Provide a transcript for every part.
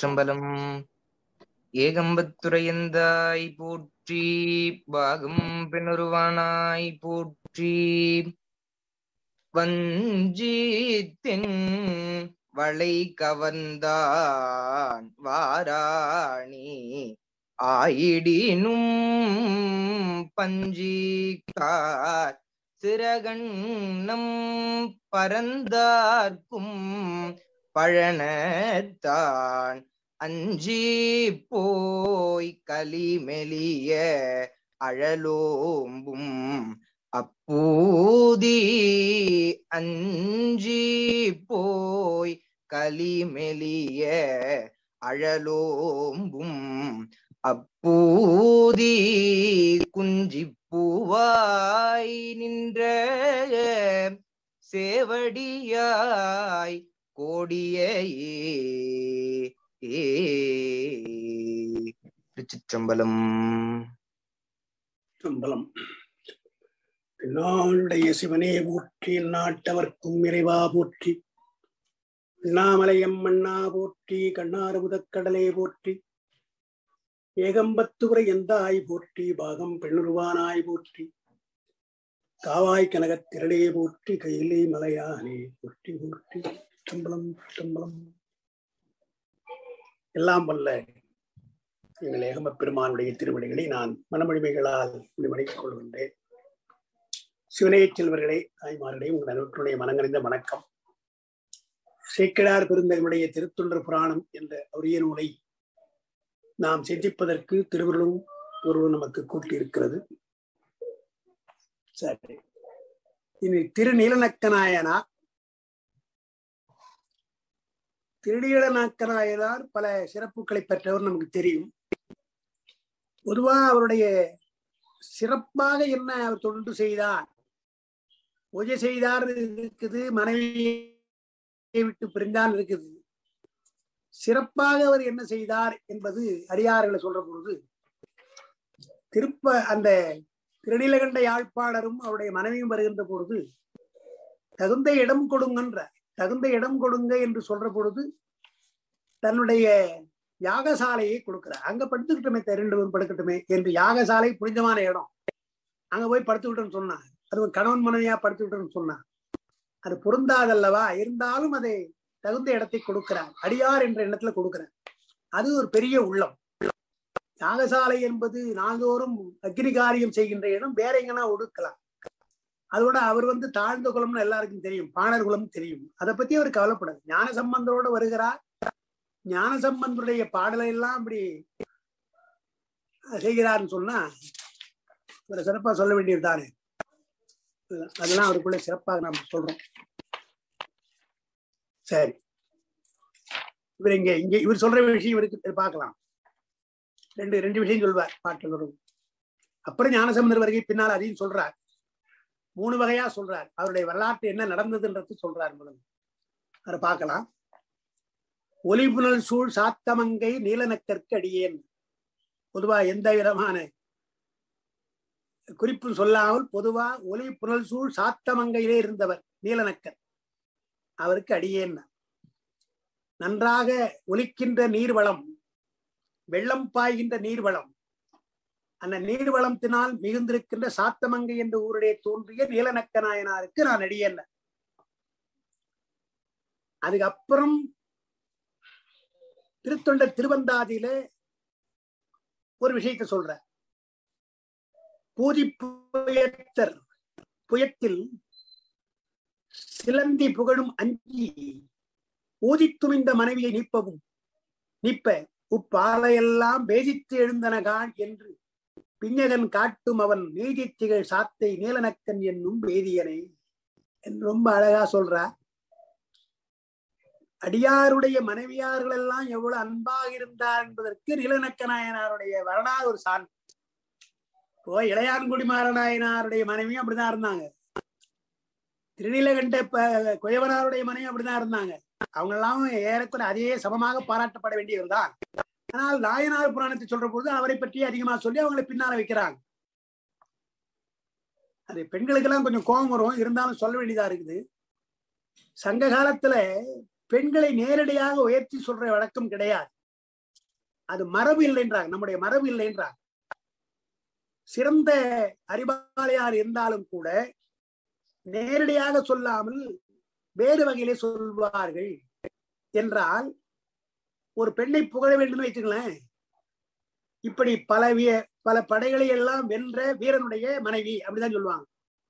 திருச்சிற்றம்பலம் ஏகம்பத்துரையந்தாய் போற்றி பாகம் பெண்ணுருவானாய் போற்றி வஞ்சித்தின் வளை கவர்ந்தான் வாராணி ஆயிடினும் பஞ்சிக்கார் சிறகண்ணம் பரந்தார்க்கும் பழனத்தான் அஞ்சி போய் கலிமெலிய அழலோம்பும் அப்பூதி அஞ்சி போய் கலிமெலிய அழலோம்பும் அப்பூதி குஞ்சிப்பூவாய் நின்ற சேவடியாய் கோடிய திருச்சிற்றம்பலம் சம்பளம் நாளுடைய சிவனே போற்றி நாட்டவர்க்கும் இறைவா போற்றி அண்ணாமலையம் மண்ணா போற்றி கண்ணாறு முதக்கடலே போற்றி ஏகம்பத்துவரை எந்தாய் போற்றி பாகம் பெண்ணுருவானாய் போற்றி காவாய் கனகத் திரளே போற்றி கையிலே மலையானே போற்றி போற்றி சம்பளம் சம்பளம் எல்லாம் வல்ல எங்கள் ஏகம்ப பெருமானுடைய திருவடிகளை நான் மனமொழிமைகளால் முடிவடைக் கொள்கின்றேன் சிவனைய செல்வர்களே தாய்மார்களே உங்கள் அனைவருடைய மனங்கறிந்த வணக்கம் சேக்கிடார் பெருந்தகனுடைய திருத்தொண்டர் புராணம் என்ற அரிய நூலை நாம் சிந்திப்பதற்கு திருவருளும் ஒருவர் நமக்கு கூட்டியிருக்கிறது சரி இனி திருநீலநக்கநாயனார் திருநீலநாக்கநாயனார் பல சிறப்புகளை பெற்றவர் நமக்கு தெரியும் பொதுவா அவருடைய சிறப்பாக என்ன அவர் தொண்டு செய்தார் பூஜை செய்தார் இருக்குது மனைவியை விட்டு பிரிந்தான் இருக்குது சிறப்பாக அவர் என்ன செய்தார் என்பது அடியார்களை சொல்ற பொழுது திருப்ப அந்த திருநீலகண்ட யாழ்ப்பாணரும் அவருடைய மனைவியும் வருகின்ற பொழுது தகுந்த இடம் கொடுங்கன்ற தகுந்த இடம் கொடுங்க என்று சொல்ற பொழுது தன்னுடைய யாகசாலையை கொடுக்கிறார் அங்க படுத்துக்கிட்டுமே ரெண்டு பேரும் படுக்கட்டுமே என்று யாகசாலை புனிதமான இடம் அங்க போய் படுத்துக்கிட்டோன்னு சொன்னான் அது கணவன் மனைவியா படுத்துக்கிட்டோன்னு சொன்னான் அது பொருந்தாதல்லவா இருந்தாலும் அதை தகுந்த இடத்தை கொடுக்கிறார் அடியார் என்ற எண்ணத்துல கொடுக்கிறார் அது ஒரு பெரிய உள்ளம் யாகசாலை என்பது நாள்தோறும் அக்னி காரியம் செய்கின்ற இடம் வேற எங்கன்னா ஒடுக்கலாம் அதோட அவர் வந்து தாழ்ந்த குலம்னு எல்லாருக்கும் தெரியும் பாணர் குலம் தெரியும் அதை பத்தி அவர் கவலைப்படாது ஞான சம்பந்தரோட வருகிறார் ஞான சம்பந்தருடைய பாடலை எல்லாம் அப்படி செய்கிறார்னு சொன்னா இவரை சிறப்பா சொல்ல வேண்டியது தானே அதெல்லாம் அவருக்குள்ள சிறப்பாக நாம் சொல்றோம் சரி இவர் இங்க இங்க இவர் சொல்ற விஷயம் இவருக்கு பார்க்கலாம் ரெண்டு ரெண்டு விஷயம் சொல்வார் பாட்டில் வரும் அப்புறம் ஞானசம்பந்தர் வருகை பின்னால் அதையும் சொல்றார் மூணு வகையா சொல்றார் அவருடைய வரலாற்று என்ன நடந்ததுன்றது சொல்றார் முதல்ல அதை பார்க்கலாம் ஒலிபுணல் சூழ் சாத்தமங்கை நீலநக்கற்கு அடியேன் பொதுவா எந்த விதமான குறிப்பு சொல்லாமல் பொதுவா ஒலி புனல் சூழ் சாத்தமங்கையிலே இருந்தவர் நீலநக்கர் அவருக்கு அடியேன் நன்றாக ஒலிக்கின்ற நீர்வளம் வெள்ளம் பாய்கின்ற நீர்வளம் அந்த நீர்வளத்தினால் மிகுந்திருக்கின்ற சாத்தமங்கை என்ற ஊருடைய தோன்றிய நீலநக்க நாயனாருக்கு நான் அடியேன் அதுக்கப்புறம் திருத்தொண்ட திருவந்தாதியில ஒரு விஷயத்த சொல்ற பூதி புயத்தர் புயத்தில் சிலந்தி புகழும் அஞ்சி ஊதித்துமிந்த மனைவியை நீப்பவும் நீப்ப உப்பாலையெல்லாம் பேசித்து எழுந்தனகான் என்று பிஞ்சகன் காட்டும் அவன் நீதி திகழ் சாத்தை நீலநக்கன் என்னும் வேதியனை என்று ரொம்ப அழகா சொல்றா அடியாருடைய மனைவியார்கள் எல்லாம் எவ்வளவு அன்பாக இருந்தார் என்பதற்கு நீலநக்க நாயனாருடைய வரலாறு ஒரு சான் இப்போ இளையான்குடி மாறநாயனாருடைய மனைவியும் அப்படிதான் இருந்தாங்க திருநீலகண்ட குயவனாருடைய மனைவி அப்படிதான் இருந்தாங்க அவங்க எல்லாம் ஏறக்குறை அதே சமமாக பாராட்டப்பட வேண்டியவர் தான் ஆனால் நாயனார் புராணத்தை சொல்ற பொழுது அவரை பற்றி அதிகமா சொல்லி அவங்களை பின்னால வைக்கிறாங்க அது பெண்களுக்கெல்லாம் கொஞ்சம் கோபம் வரும் இருந்தாலும் சொல்ல வேண்டியதா இருக்குது சங்க காலத்துல பெண்களை நேரடியாக உயர்த்தி சொல்ற வழக்கம் கிடையாது அது மரபு இல்லைன்றாங்க நம்முடைய மரபு இல்லைன்றாங்க சிறந்த அறிவாளையார் இருந்தாலும் கூட நேரடியாக சொல்லாமல் வேறு வகையிலே சொல்வார்கள் என்றால் ஒரு பெண்ணை புகழ வேண்டும் வச்சுங்களேன் இப்படி பல வீ- பல படைகளை எல்லாம் வென்ற வீரனுடைய மனைவி அப்படிதான் சொல்லுவாங்க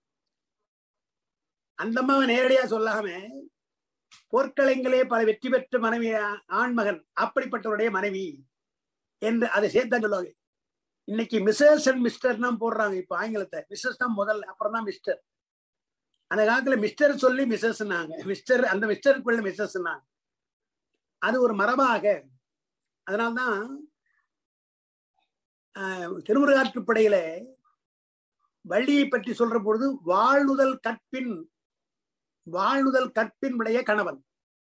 அந்த அம்மாவை நேரடியா சொல்லாம போர்க்களங்களே பல வெற்றி பெற்ற மனைவி ஆண்மகன் அப்படிப்பட்டவருடைய மனைவி என்று அதை சேர்த்தான் சொல்லுவாங்க இன்னைக்கு மிஸ்ஸஸ் அண்ட் மிஸ்டர் தான் போடுறாங்க இப்ப ஆங்கிலத்தை மிஸ்ஸஸ் தான் முதல் அப்புறம் தான் மிஸ்டர் அந்த காலத்துல மிஸ்டர் சொல்லி மிஸ்ஸஸ் மிஸ்டர் அந்த மிஸ்டருக்குள்ள மிஸ்ஸஸ் அது ஒரு மரபாக அதனால்தான் ஆஹ், திருமுருகாற்றுப்படையில வள்ளியை பற்றி சொல்ற பொழுது வாழ்நுதல் கற்பின் வாழ்நுதல் கற்பின் உடைய கணவன்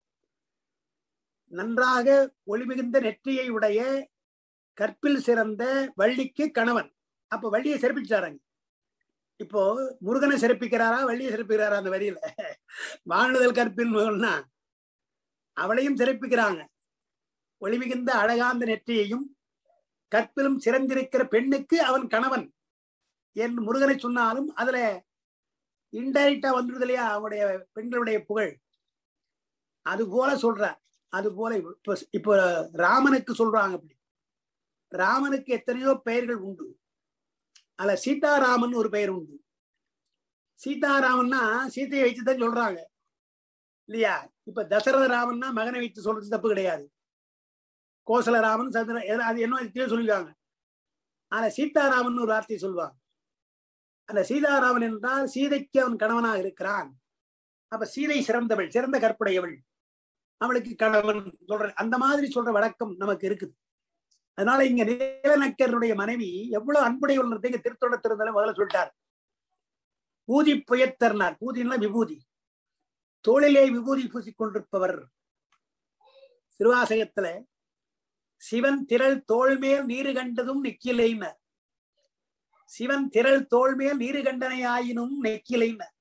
நன்றாக ஒளிமிகுந்த நெற்றியை உடைய கற்பில் சிறந்த வள்ளிக்கு கணவன் அப்ப வள்ளியை சிறப்பிச்சாராங்க இப்போ முருகனை சிறப்பிக்கிறாரா வள்ளியை சிறப்பிக்கிறாரா அந்த வரியில வாழ்நுதல் கற்பின் மகள்னா அவளையும் சிறப்பிக்கிறாங்க ஒளிமிகுந்த அழகாந்த நெற்றியையும் கற்பிலும் சிறந்திருக்கிற பெண்ணுக்கு அவன் கணவன் என்று முருகனை சொன்னாலும் அதுல இன்டைரக்டா வந்துடுது இல்லையா அவனுடைய பெண்களுடைய புகழ் அது போல சொல்றார் அது போல இப்ப இப்போ ராமனுக்கு சொல்றாங்க அப்படி ராமனுக்கு எத்தனையோ பெயர்கள் உண்டு அதுல சீதாராமன் ஒரு பெயர் உண்டு சீதாராமன்னா சீதையை வச்சுதான் சொல்றாங்க இல்லையா இப்ப தசரத ராமன்னா மகனை வைத்து சொல்றது தப்பு கிடையாது கோசல ராமன் சந்திர எது- அது என்ன எத்தனையோ சொல்லிருக்காங்க ஆனா சீதாராமன் ஒரு வார்த்தை சொல்லுவாங்க அந்த சீதாராமன் என்றால் சீதைக்கு அவன் கணவனாக இருக்கிறான் அப்ப சீதை சிறந்தவள் சிறந்த கற்புடையவள் அவளுக்கு கணவன் சொல்ற அந்த மாதிரி சொல்ற வழக்கம் நமக்கு இருக்குது அதனால இங்க நீலநக்கருடைய மனைவி எவ்வளவு அன்புடையவள் இங்க திருத்தொட திருந்தாலும் முதல்ல சொல்லிட்டார் பூதி புயத்தர்னார் பூதின்னா விபூதி தோளிலே விபூதி பூசிக் கொண்டிருப்பவர் திருவாசகத்துல சிவன் திரள் தோள் மேல் நீரு கண்டதும் நெக்கிலைனர் சிவன் திரள் தோள் மேல் நீரு கண்டனை ஆயினும் நெக்கிலைனர்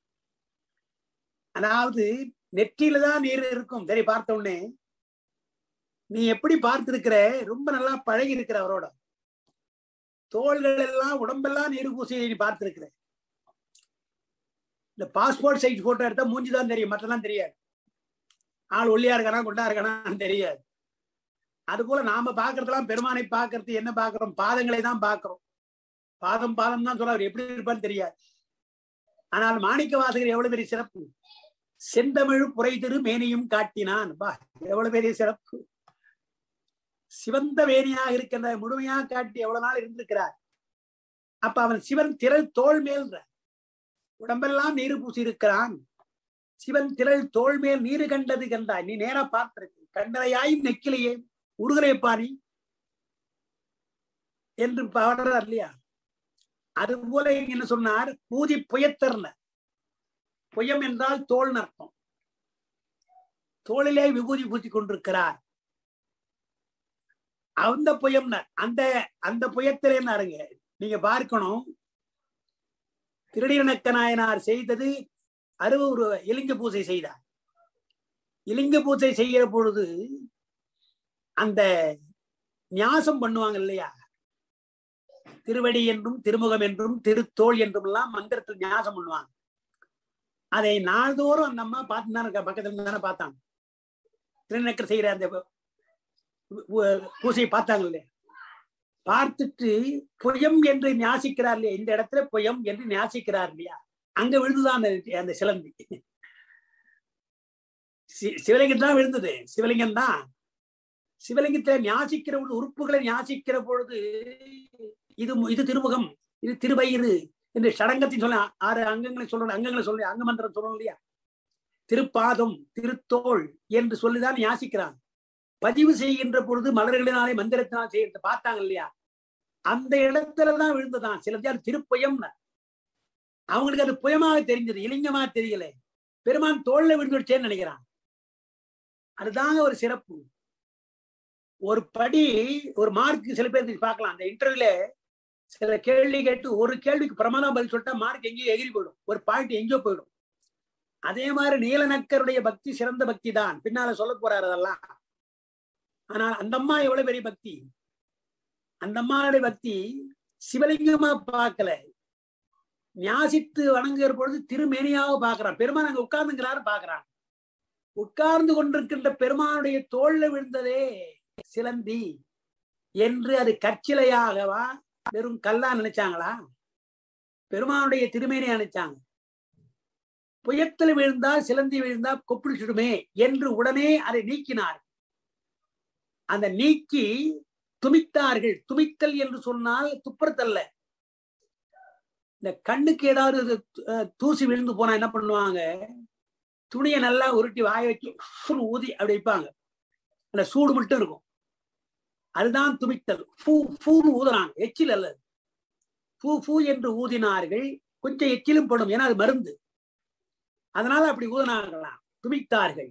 அதாவது நெற்றியில தான் நீர் இருக்கும் சரி பார்த்த உடனே நீ எப்படி பார்த்திருக்கிற ரொம்ப நல்லா பழகி இருக்கிற அவரோட தோள்கள் எல்லாம் உடம்பெல்லாம் நீர் பூசி நீ பார்த்திருக்கிற இந்த பாஸ்போர்ட் சைஸ் போட்டோ எடுத்தா மூஞ்சி தான் தெரியும் மற்றெல்லாம் தெரியாது ஆள் ஒல்லியா இருக்கானா குண்டா இருக்கானான்னு தெரியாது அது போல நாம பாக்குறதெல்லாம் பெருமானை பார்க்கறது என்ன பார்க்கிறோம் பாதங்களை தான் பார்க்கிறோம் பாதம் பாதம் தான் சொல்ல அவர் எப்படி இருப்பான்னு தெரியாது ஆனால் மாணிக்க வாசகர் எவ்வளவு பெரிய சிறப்பு செந்தமிழ் புரை திரு மேனியும் காட்டினான் பா எவ்வளவு பெரிய சிறப்பு சிவந்த வேணியாக இருக்கின்ற முழுமையாக காட்டி எவ்வளவு நாள் இருந்திருக்கிறார் அப்ப அவன் சிவன் திரள் தோல் மேல் உடம்பெல்லாம் நீரு பூசி இருக்கிறான் சிவன் திரள் தோல் மேல் நீரு கண்டது கண்டாய் நீ நேரா பார்த்திருக்கு கண்டரையாயும் நெக்கிலையே உருகிறைய பாணி என்று பாடுறார் இல்லையா அது போல இங்க என்ன சொன்னார் பூதி புயத்தர்ன புயம் என்றால் தோல் அர்த்தம் தோளிலே விபூதி பூசி கொண்டிருக்கிறார் அந்த புயம் அந்த அந்த புயத்திலே நாருங்க நீங்க பார்க்கணும் திருடினக்க நாயனார் செய்தது அறுபது இலிங்க பூஜை செய்தார் இலிங்க பூஜை செய்கிற பொழுது அந்த ஞாசம் பண்ணுவாங்க இல்லையா திருவடி என்றும் திருமுகம் என்றும் திருத்தோள் என்றும் எல்லாம் மந்திரத்தில் ஞாசம் பண்ணுவாங்க அதை நாள்தோறும் அந்த அம்மா பார்த்து தானே பக்கத்துல தானே பார்த்தாங்க திருநக்கர் செய்யற அந்த பூசையை பார்த்தாங்க இல்லையா பார்த்துட்டு புயம் என்று ஞாசிக்கிறார் இல்லையா இந்த இடத்துல புயம் என்று ஞாசிக்கிறார் இல்லையா அங்க விழுந்துதான் அந்த அந்த சிலந்தி சிவலிங்கம் தான் விழுந்தது சிவலிங்கம் தான் சிவலிங்கத்தை ஞாசிக்கிற பொழுது உறுப்புகளை ஞாசிக்கிற பொழுது இது இது திருமுகம் இது திருவயிறு என்று சடங்கத்தின் சொல்ல ஆறு அங்கங்களை சொல்ற அங்கங்களை சொல்ல அங்க மந்திரம் சொல்லணும் இல்லையா திருப்பாதம் திருத்தோள் என்று சொல்லிதான் ஞாசிக்கிறான் பதிவு செய்கின்ற பொழுது மலர்களினாலே மந்திரத்தினால் செய்ய பார்த்தாங்க இல்லையா அந்த இடத்துலதான் விழுந்துதான் சில பேர் திருப்பயம் அவங்களுக்கு அது புயமாக தெரிஞ்சது இலிங்கமா தெரியல பெருமான் தோல்ல விழுந்துடுச்சேன்னு நினைக்கிறான் அதுதாங்க ஒரு சிறப்பு ஒரு படி ஒரு மார்க் சில பேர் பார்க்கலாம் அந்த இன்டர்வியூல சில கேள்வி கேட்டு ஒரு கேள்விக்கு பிரமாதம் பதில் சொல்லிட்டா மார்க் எங்கேயோ எகிரி போயிடும் ஒரு பாயிண்ட் எங்கேயோ போயிடும் அதே மாதிரி நீலநக்கருடைய பக்தி சிறந்த பக்தி தான் பின்னால சொல்ல போறாரு அதெல்லாம் ஆனால் அந்த அம்மா எவ்வளவு பெரிய பக்தி அந்த அம்மாவுடைய பக்தி சிவலிங்கமா பார்க்கல ஞாசித்து வணங்குகிற பொழுது திருமேனியாக பார்க்கிறான் பெருமான் அங்க உட்கார்ந்துங்கிறாரு பார்க்கிறான் உட்கார்ந்து கொண்டிருக்கின்ற பெருமானுடைய தோல்ல விழுந்ததே சிலந்தி என்று அது கற்சிலையாகவா வெறும் கல்லா நினைச்சாங்களா பெருமானுடைய திருமேனியா நினைச்சாங்க புயத்தில் விழுந்தால் சிலந்தி விழுந்தா கொப்பிடிச்சிடுமே என்று உடனே அதை நீக்கினார் அந்த நீக்கி துமித்தார்கள் துமித்தல் என்று சொன்னால் துப்புறத்தல்ல இந்த கண்ணுக்கு ஏதாவது இது, அஹ், தூசி விழுந்து போனா என்ன பண்ணுவாங்க துணியை நல்லா உருட்டி வாய வச்சு ஃபுல் ஊதி அப்படி வைப்பாங்க அந்த சூடு மட்டும் இருக்கும் அதுதான் துமித்தல் பூ பூன்னு ஊதுறாங்க எச்சில் அல்ல பூ பூ என்று ஊதினார்கள் கொஞ்சம் எச்சிலும் படும் ஏன்னா அது மருந்து அதனால அப்படி ஊதினார்களாம் துமித்தார்கள்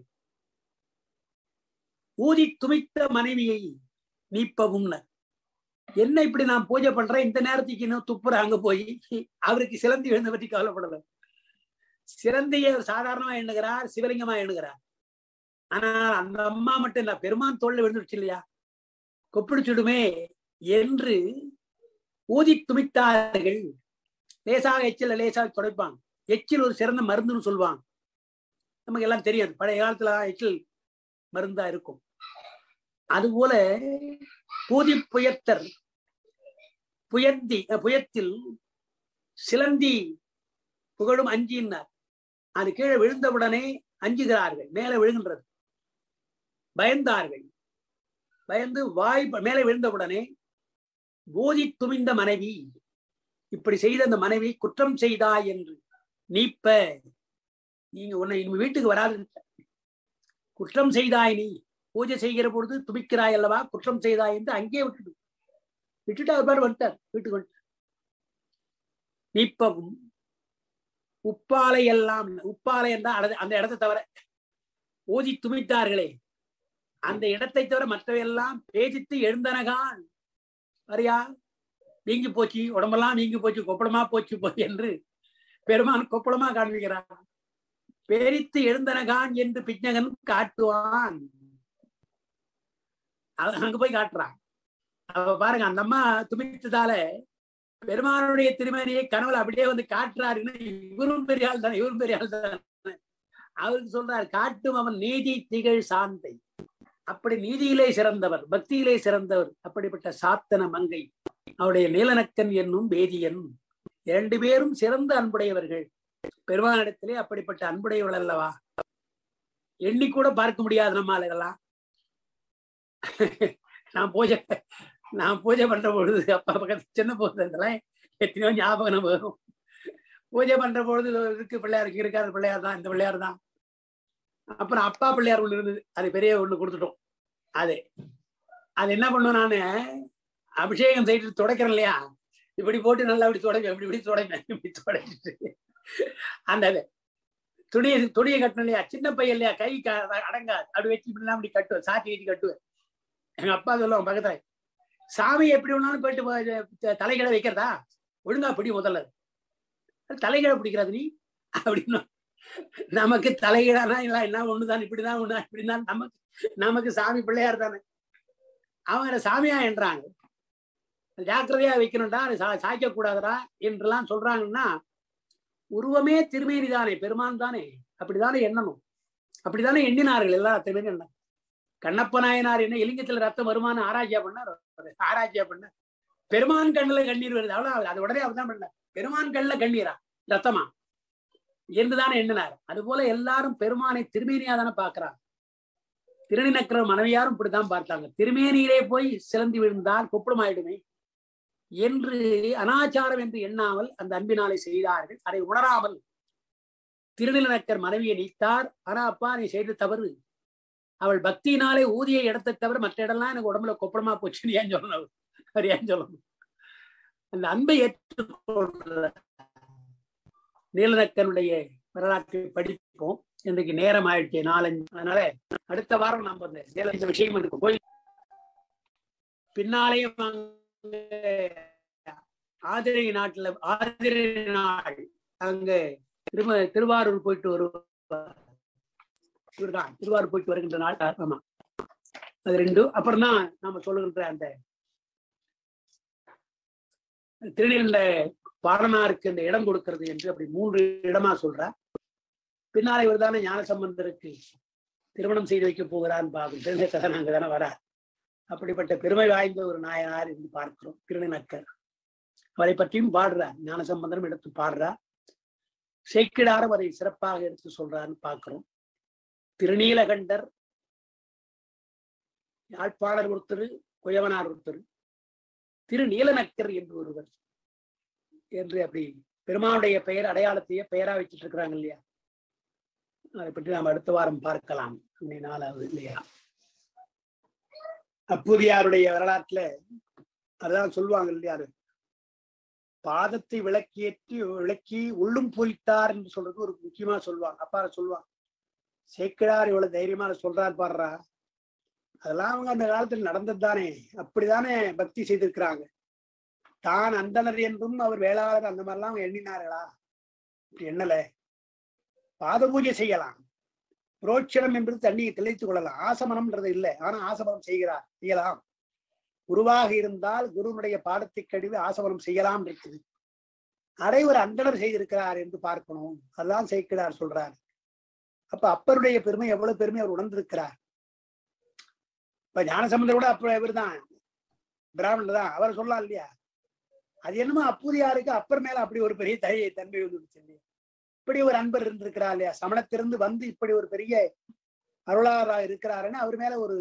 ஊதி துமித்த மனைவியை நீப்பவும் என்ன இப்படி நான் பூஜை பண்றேன் இந்த நேரத்துக்கு இன்னும் துப்புற அங்க போய் அவருக்கு சிலந்தி விழுந்த பற்றி கவலைப்படல சிலந்திய சாதாரணமா எண்ணுகிறார் சிவலிங்கமா எண்ணுகிறார் ஆனால் அந்த அம்மா மட்டும் இல்ல பெருமான் தோல்ல விழுந்துருச்சு இல்லையா கொப்பிடிச்சுடுமே என்று ஊதி துமித்தார்கள் லேசாக எச்சில் லேசாக துடைப்பாங்க எச்சில் ஒரு சிறந்த மருந்துன்னு சொல்லுவாங்க நமக்கு எல்லாம் தெரியாது பழைய காலத்துல எச்சில் மருந்தா இருக்கும் அதுபோல பூதி புயத்தர் புயந்தி அஹ், புயத்தில் சிலந்தி புகழும் அஞ்சினார் அது கீழே விழுந்தவுடனே அஞ்சுகிறார்கள் மேலே விழுகின்றது பயந்தார்கள் பயந்து வாய் ப- மேலே விழுந்தவுடனே போதி துமிந்த மனைவி இப்படி செய்த அந்த மனைவி குற்றம் செய்தாய் என்று நீப்ப நீங்க உன்னை இனிமே வீட்டுக்கு வராது குற்றம் செய்தாய் நீ பூஜை செய்கிற பொழுது துமிக்கிறாய் அல்லவா குற்றம் செய்தாய் என்று அங்கே விட்டுடு விட்டுட்டு அவர் பேர் வந்துட்டார் வீட்டுக்கு வந்துட்டார் நீப்பவும் உப்பாலை எல்லாம் உப்பாலை என்றால் அட- அந்த இடத்தை தவிர ஊதி துமித்தார்களே அந்த இடத்தை தவிர மற்றவையெல்லாம் பேசித்து எழுந்தனகான் வரியா வீங்கி போச்சு உடம்பெல்லாம் வீங்கி போச்சு கொப்பளமா போச்சு போய் என்று பெருமான் கொப்பளமா காண்பிக்கிறான் பேரித்து எழுந்தனகான் என்று பிச்சகன் காட்டுவான் அவன் அங்க போய் காட்டுறான் அவ பாருங்க அந்த அம்மா துமித்ததால பெருமானுடைய திருமணியை கனவுல அப்படியே வந்து காட்டுறாருன்னு இவரும் பெரிய ஆள் தானே இவரும் பெரிய ஆள் தானே அவருக்கு சொல்றாரு காட்டும் அவன் நீதி திகழ் சாந்தை அப்படி நீதியிலே சிறந்தவர் பக்தியிலே சிறந்தவர் அப்படிப்பட்ட சாத்தன மங்கை அவருடைய நீலனக்கன் என்னும் வேதியன் இரண்டு பேரும் சிறந்த அன்புடையவர்கள் பெருமானிடத்திலே அப்படிப்பட்ட அன்புடையவள் அல்லவா எண்ணி கூட பார்க்க முடியாது நம்மால் இதெல்லாம் நான் பூஜை நான் பூஜை பண்ற பொழுது அப்பா பக்கத்து சின்ன பொழுதுல எத்தனையோ ஞாபகம் நம்ம வரும் பூஜை பண்ற பொழுது இதோ இருக்கு பிள்ளையாருக்கு இருக்காது பிள்ளையார் தான் இந்த பிள்ளையார் தான் அப்புறம் அப்பா பிள்ளையார் ஒண்ணு இருந்தது அது பெரிய ஒண்ணு கொடுத்துட்டோம் அது அது என்ன பண்ணுவேன் நானு அபிஷேகம் செய்துட்டு துடைக்கிறேன் இல்லையா இப்படி போட்டு நல்லா இப்படி துடைப்பேன் இப்படி இப்படி துடைப்பேன் இப்படி துடைச்சிட்டு அந்த இது, துணியை துணியை கட்டணும் இல்லையா சின்ன பையன் இல்லையா கை க- அடங்காது அப்படி வச்சு இப்படிலாம் இப்படி கட்டுவேன் சாத்தி வச்சு கட்டுவேன் எங்க அப்பா சொல்லுவாங்க பக்கத்துல சாமி எப்படி வேணாலும் போயிட்டு போ- த- தலைகளை வைக்கிறதா ஒழுங்கா பிடி முதல்ல அது தலைகளை பிடிக்கிறது நீ அப்படின்னு நமக்கு தலைகீழானா இல்ல என்ன ஒண்ணுதான் இப்படிதான் ஒண்ணுதான் இப்படிதான் நமக்கு நமக்கு சாமி பிள்ளையார் தானே அவங்க சாமியா என்றாங்க ஜாக்கிரதையா வைக்கணும்டா அது சா- சாய்க்க கூடாதுடா என்றெல்லாம் சொல்றாங்கன்னா உருவமே திருமேனி தானே பெருமான் தானே அப்படித்தானே எண்ணணும் அப்படித்தானே எண்ணினார்கள் எல்லா திருமேனி எண்ண கண்ணப்ப நாயனார் என்ன இலிங்கத்துல ரத்தம் வருமானு ஆராய்ச்சியா பண்ணார் அவரு. ஆராய்ச்சியா பண்ண பெருமான் கண்ணுல கண்ணீர் வருது அவ்வளவு அது உடனே அவர்தான் பண்ண பெருமான் கண்ணுல கண்ணீரா ரத்தமா என்றுதானே எண்ணினார் அதுபோல எல்லாரும் பெருமானை திருமேனியா தானே பாக்குறாங்க திருநினக்கிற மனைவியாரும் இப்படித்தான் பார்த்தாங்க திருமேனியிலே போய் சிலந்தி விழுந்தால் கொப்பளமாயிடுமே என்று அனாச்சாரம் என்று எண்ணாமல் அந்த அன்பினாலே செய்தார்கள் அதை உணராமல் திருநிலநக்கர் மனைவியை நீத்தார் ஆனா அப்பா நீ செய்த தவறு அவள் பக்தியினாலே ஊதிய இடத்தை தவிர மற்ற இடம்லாம் எனக்கு உடம்புல கொப்பளமா போச்சுன்னு ஏன் சொல்லணும் அவர்? அவர் ஏன் சொல்லணும் அந்த அன்பை ஏற்றுக்கொள்ள நீலநக்கனுடைய வரலாற்றை படிப்போம் இன்றைக்கு நேரம் ஆயிடுச்சு நாலஞ்சு அதனால அடுத்த வாரம் நம்ம இந்த சேலம் இந்த விஷயம் இருக்கு போய் பின்னாலேயும் அங்க ஆதிரை நாட்டுல ஆதிரை நாள் அங்க திரும திருவாரூர் போயிட்டு வருவார் இவர்தான் திருவாரூர் போயிட்டு வருகின்ற நாள் ஆமா அது ரெண்டும் அப்புறம் தான் நாம சொல்லுகின்ற அந்த திருநீல பாடனாருக்கு இந்த இடம் கொடுக்கிறது என்று அப்படி மூன்று இடமா சொல்றார் பின்னாலே இவர் தானே ஞான சம்பந்தருக்கு திருமணம் செய்து வைக்க போகிறான்னு பார்க்கும் தெரிஞ்ச கதை நாங்க தானே வரார் அப்படிப்பட்ட பெருமை வாய்ந்த ஒரு நாயனார் என்று பார்க்கிறோம் திருநக்கர் அவரை பற்றியும் பாடுறார் ஞான சம்பந்தம் எடுத்து பாடுறார் சேக்கிடாரும் அதை சிறப்பாக எடுத்து சொல்றான்னு பார்க்கிறோம் திருநீலகண்டர் யாழ்ப்பாணர் ஒருத்தர் குயவனார் ஒருத்தர் திரு நீலநக்கர் என்று ஒருவர் என்று அப்படி பெருமானுடைய பெயர் அடையாளத்தையே பெயரா வச்சிட்டு இருக்கிறாங்க இல்லையா அதை பற்றி நாம் அடுத்த வாரம் பார்க்கலாம் நாலாவது இல்லையா அப்பூதியாருடைய வரலாற்றுல அதான் சொல்லுவாங்க இல்லையா அது பாதத்தை விளக்கியேற்றி விளக்கி உள்ளும் பொலித்தார் என்று சொல்றது ஒரு முக்கியமா சொல்லுவாங்க அப்பா சொல்லுவாங்க சேக்கிழார் இவ்வளவு தைரியமா சொல்றார் பாடுறா அதெல்லாம் அவங்க அந்த காலத்தில் நடந்தது தானே அப்படித்தானே பக்தி செய்திருக்கிறாங்க தான் அந்தனர் என்றும் அவர் வேளாளர் அந்த மாதிரிலாம் அவங்க எண்ணினார்களா இப்படி எண்ணல பாத பூஜை செய்யலாம் புரோட்சணம் என்பது தண்ணியை தெளித்துக் கொள்ளலாம் ஆசமனம்ன்றது இல்லை ஆனா ஆசமனம் செய்கிறார் செய்யலாம் குருவாக இருந்தால் குருனுடைய பாடத்தை கழிவு ஆசமனம் செய்யலாம் இருக்குது அதை ஒரு அந்தனர் செய்திருக்கிறார் என்று பார்க்கணும் அதுதான் சேர்க்கிறார் சொல்றார் அப்ப அப்பருடைய பெருமை எவ்வளவு பெருமை அவர் உணர்ந்திருக்கிறார் இப்ப ஞானசம்பந்தர் கூட அப்ப இவர் தான் பிராமணர் தான் அவர் சொல்லலாம் இல்லையா அது என்னமோ அப்பூதியாருக்கு அப்பர் மேல அப்படி ஒரு பெரிய தயை தன்மை வந்துருச்சு இல்லையா இப்படி ஒரு அன்பர் இருந்திருக்கிறா இல்லையா சமணத்திலிருந்து வந்து இப்படி ஒரு பெரிய அருளாரா இருக்கிறாருன்னு அவர் மேல ஒரு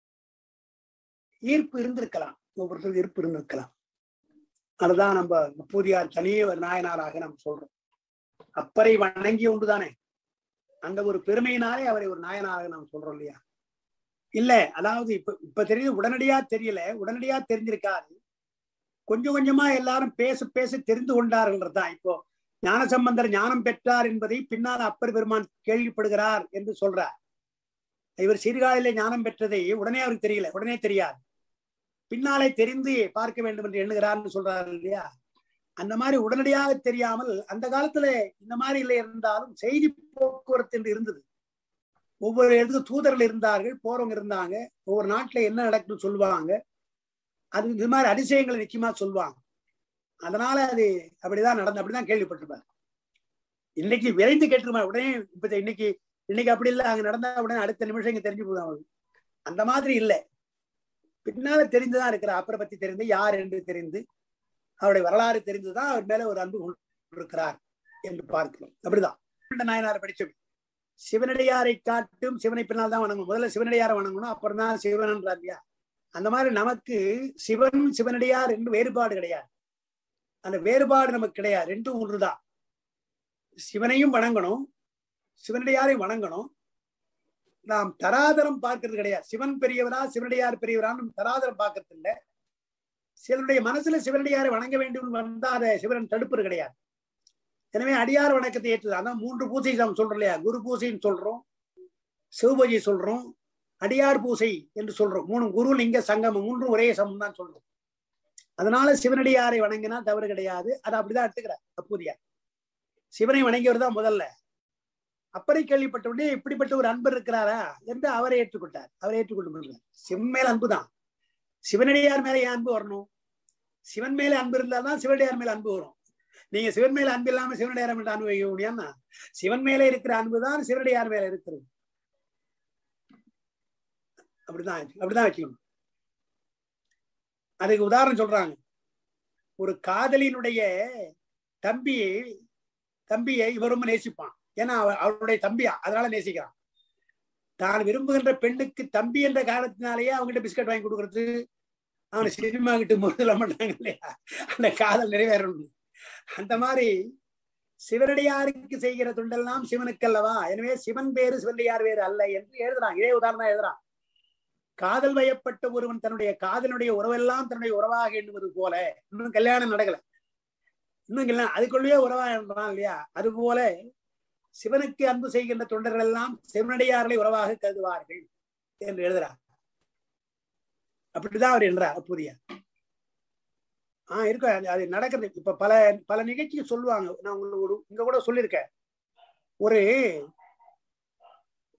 ஈர்ப்பு இருந்திருக்கலாம் ஒவ்வொருத்தர் ஈர்ப்பு இருந்திருக்கலாம் அதுதான் நம்ம அப்பூதியார் தனியே ஒரு நாயனாராக நாம் சொல்றோம் அப்பரை வணங்கி உண்டுதானே அந்த ஒரு பெருமையினாலே அவரை ஒரு நாயனாராக நாம் சொல்றோம் இல்லையா இல்ல அதாவது இப்ப இப்ப தெரியுது உடனடியா தெரியல உடனடியா தெரிஞ்சிருக்காது கொஞ்சம் கொஞ்சமா எல்லாரும் பேச பேச தெரிந்து கொண்டார்கள்தான் இப்போ ஞானசம்பந்தர் ஞானம் பெற்றார் என்பதை பின்னால் அப்பர் பெருமான் கேள்விப்படுகிறார் என்று சொல்றார் இவர் சிறுகாலிலே ஞானம் பெற்றதை உடனே அவருக்கு தெரியல உடனே தெரியாது பின்னாலே தெரிந்து பார்க்க வேண்டும் என்று எண்ணுகிறார்னு சொல்றாரு இல்லையா அந்த மாதிரி உடனடியாக தெரியாமல் அந்த காலத்துல இந்த மாதிரி இல்லை இருந்தாலும் செய்தி போக்குவரத்து என்று இருந்தது ஒவ்வொரு இடத்துக்கு தூதர்கள் இருந்தார்கள் போறவங்க இருந்தாங்க ஒவ்வொரு நாட்டுல என்ன நடக்குன்னு சொல்லுவாங்க அது இது மாதிரி அதிசயங்களை நிச்சயமா சொல்லுவாங்க அதனால அது அப்படிதான் நடந்து அப்படிதான் கேள்விப்பட்டிருப்பாரு இன்னைக்கு விரைந்து கேட்டுருமா உடனே இப்ப இன்னைக்கு இன்னைக்கு அப்படி இல்லை அங்க நடந்தா உடனே அடுத்த நிமிஷம் இங்க தெரிஞ்சு போதும் அவங்களுக்கு அந்த மாதிரி இல்லை பின்னால தெரிந்துதான் இருக்கிற அப்புற பத்தி தெரிந்து யார் என்று தெரிந்து அவருடைய வரலாறு தெரிந்துதான் அவர் மேல ஒரு அன்பு கொண்டிருக்கிறார் என்று பார்க்கிறோம் அப்படிதான் நாயனார் படிச்சோம் சிவனடியாரை காட்டும் சிவனை பின்னால் தான் வணங்கணும் முதல்ல சிவனடியாரை வணங்கணும் அப்புறம் தான் சிவன்ன்றார் இல்லையா அந்த மாதிரி நமக்கு சிவன் சிவனடியார் என்று வேறுபாடு கிடையாது அந்த வேறுபாடு நமக்கு கிடையாது ரெண்டும் ஒன்றுதான் சிவனையும் வணங்கணும் சிவனடியாரையும் வணங்கணும் நாம் தராதரம் பார்க்கறது கிடையாது சிவன் பெரியவரா சிவனடியார் பெரியவரான்னு தராதரம் பார்க்கறது இல்லை சிலருடைய மனசுல சிவனடியாரை வணங்க வேண்டும் வந்தா அதை சிவன் தடுப்பது கிடையாது எனவே அடியார் வணக்கத்தை ஏற்று அதான் மூன்று பூசை நாம் சொல்றோம் இல்லையா குரு பூசைன்னு சொல்றோம் சிவபூஜை சொல்றோம் அடியார் பூசை என்று சொல்றோம் மூணு குரு லிங்க சங்கமம் மூன்றும் ஒரே சமம் தான் சொல்றோம் அதனால சிவனடியாரை வணங்கினா தவறு கிடையாது அதை அப்படிதான் எடுத்துக்கிறார் அப்பூதியார் சிவனை வணங்கியவர் தான் முதல்ல அப்பறை கேள்விப்பட்ட உடனே இப்படிப்பட்ட ஒரு அன்பர் இருக்கிறாரா என்று அவரை ஏற்றுக்கொண்டார் அவரை ஏற்றுக்கொண்டு சிவன் மேல அன்புதான் சிவனடியார் மேல ஏன் அன்பு வரணும் சிவன் மேல அன்பு இருந்தால்தான் சிவனடியார் மேல அன்பு வரும் நீங்க சிவன் மேல அன்பு இல்லாம சிவனடியார் மேல அன்பு வைக்க முடியும்னா சிவன் மேல இருக்கிற அன்புதான் சிவனடியார் மேல இருக்கிறது அப்படிதான் அப்படிதான் வச்சுக்கணும் அதுக்கு உதாரணம் சொல்றாங்க ஒரு காதலினுடைய தம்பியை தம்பியை இவர் ரொம்ப நேசிப்பான் ஏன்னா அவருடைய தம்பியா அதனால நேசிக்கிறான் தான் விரும்புகின்ற பெண்ணுக்கு தம்பி என்ற காரணத்தினாலேயே அவங்ககிட்ட பிஸ்கட் வாங்கி கொடுக்கறது அவனை சினிமா கிட்ட முதல்ல மாட்டாங்க இல்லையா அந்த காதல் நிறைவேறணும் அந்த மாதிரி சிவனடியாருக்கு செய்கிற தொண்டெல்லாம் சிவனுக்கு அல்லவா எனவே சிவன் வேறு சிவனடியார் வேறு அல்ல என்று எழுதுறான் இதே உதாரணம் எழுதுறான் காதல் வயப்பட்ட ஒருவன் தன்னுடைய காதலுடைய உறவெல்லாம் தன்னுடைய உறவாக எண்ணுவது போல இன்னும் கல்யாணம் நடக்கல இன்னும் கல்யாணம் அதுக்குள்ளேயே உறவா என்றான் இல்லையா அது போல சிவனுக்கு அன்பு செய்கின்ற தொண்டர்கள் எல்லாம் சிவனடியார்களை உறவாக கருதுவார்கள் என்று எழுதுறார் அப்படிதான் அவர் என்றார் புதிய ஆஹ் இருக்க அது நடக்கிறது இப்ப பல பல நிகழ்ச்சி சொல்லுவாங்க நான் உங்களுக்கு ஒரு இங்க கூட சொல்லியிருக்கேன் ஒரு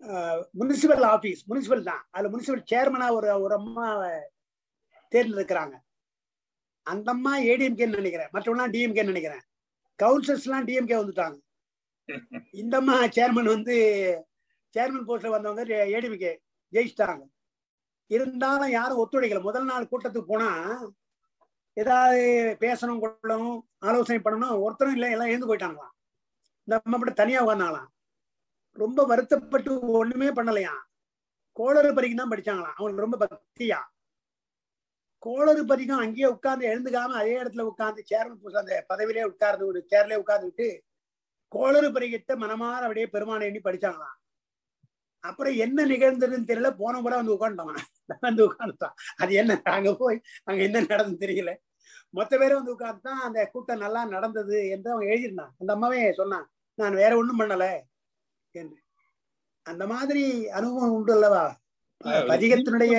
முனிசிபல் ஆபீஸ் முனிசிபல் தான் அதுல முனிசிபல் சேர்மனா ஒரு ஒரு அம்மா தேர்ந்தெடுக்கிறாங்க அந்த அம்மா ஏடிஎம்கேன்னு நினைக்கிறேன் மற்றவங்களாம் டிஎம்கேன்னு நினைக்கிறேன் கவுன்சிலர்ஸ் எல்லாம் டிஎம்கே வந்துட்டாங்க இந்த அம்மா சேர்மன் வந்து சேர்மன் போஸ்ட்ல வந்தவங்க ஏடிஎம்கே ஜெயிச்சிட்டாங்க இருந்தாலும் யாரும் ஒத்துழைக்கல முதல் நாள் கூட்டத்துக்கு போனா ஏதாவது பேசணும் கொள்ளணும் ஆலோசனை பண்ணணும் ஒருத்தரும் இல்லை எல்லாம் எழுந்து போயிட்டாங்களாம் இந்த அம்மா மட்டும் தனியா உட்காந்தாங்களாம் ரொம்ப வருத்தப்பட்டு ஒண்ணுமே பண்ணலையா கோளறு பறிக்கும் தான் படிச்சாங்களாம் அவங்களுக்கு ரொம்ப பக்தியா கோளறு பறிக்கும் அங்கேயே உட்கார்ந்து எழுந்துக்காம அதே இடத்துல உட்கார்ந்து சேர்மன் போஸ்ட் அந்த பதவியிலே உட்கார்ந்து ஒரு சேர்லயே உட்கார்ந்துட்டு கோளறு பரிகத்தை மனமாற அப்படியே பெருமானை எண்ணி படிச்சாங்களாம் அப்புறம் என்ன நிகழ்ந்ததுன்னு தெரியல போன முறை வந்து உட்காந்துட்டான் வந்து உட்காந்துட்டான் அது என்ன அங்க போய் அங்க என்ன நடந்தது தெரியல மொத்த பேரும் வந்து உட்கார்ந்துட்டான் அந்த கூட்டம் நல்லா நடந்தது என்று அவன் எழுதியிருந்தான் அந்த அம்மாவே சொன்னான் நான் வேற ஒண்ணும் பண்ணல என்று அந்த மாதிரி அனுபவம் உண்டு அல்லவா பதிகத்தினுடைய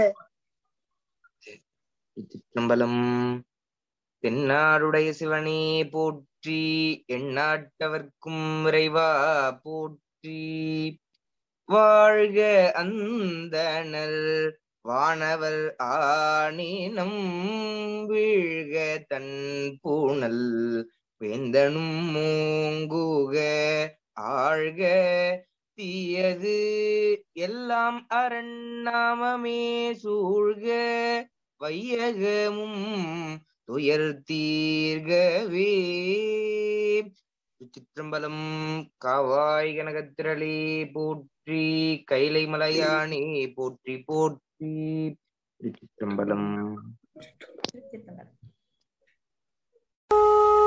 திருச்சிற்றம்பலம் தென்னாடுடைய சிவனே போற்றி எண்ணாட்டவர்க்கும் விரைவா போற்றி வாழ்க அந்தணர் வானவர் ஆணினம் வீழ்க தன் பூணல் வேந்தனும் மூங்குக ஆழ்க தீயது எல்லாம் அரண்நாமமே சூழ்க வையகமும் துயர் தீர்கவே சிற்றம்பலம் காவாய் கனகத்திரளே போற்றி கைலை மலையானே போற்றி போற்றி திருச்சிற்றம்பலம் திருச்சிற்றம்பலம்